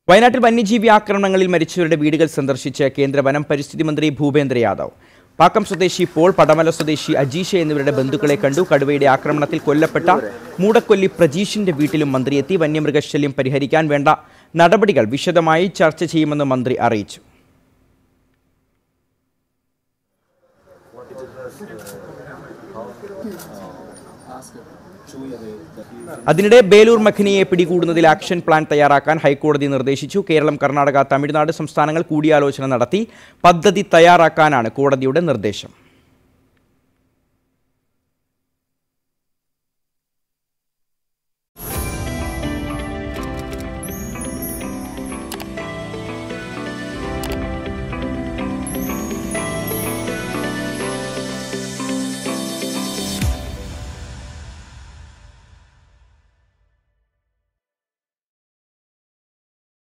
വയനാട്ടിൽ വന്യജീവി ആക്രമണങ്ങളിൽ മരിച്ചവരുടെ വീടുകൾ സന്ദർശിച്ച് കേന്ദ്ര വനം പരിസ്ഥിതി മന്ത്രി ഭൂപേന്ദ്ര യാദവ് പാക്കം സ്വദേശി പോൾ പടമല സ്വദേശി അജീഷ എന്നിവരുടെ ബന്ധുക്കളെ കണ്ടു കടുവയുടെ ആക്രമണത്തിൽ കൊല്ലപ്പെട്ട മൂടക്കൊല്ലി പ്രജീഷിന്റെ വീട്ടിലും മന്ത്രി എത്തി വന്യമൃഗശല്യം പരിഹരിക്കാൻ വേണ്ട നടപടികൾ വിശദമായി ചർച്ച ചെയ്യുമെന്ന് മന്ത്രി അറിയിച്ചു അതിനിടെ ബേലൂർ മഖനിയെ പിടികൂടുന്നതിൽ ആക്ഷൻ പ്ലാൻ തയ്യാറാക്കാൻ ഹൈക്കോടതി നിർദ്ദേശിച്ചു കേരളം കർണാടക തമിഴ്നാട് സംസ്ഥാനങ്ങൾ കൂടിയാലോചന നടത്തി പദ്ധതി തയ്യാറാക്കാനാണ് കോടതിയുടെ നിർദ്ദേശം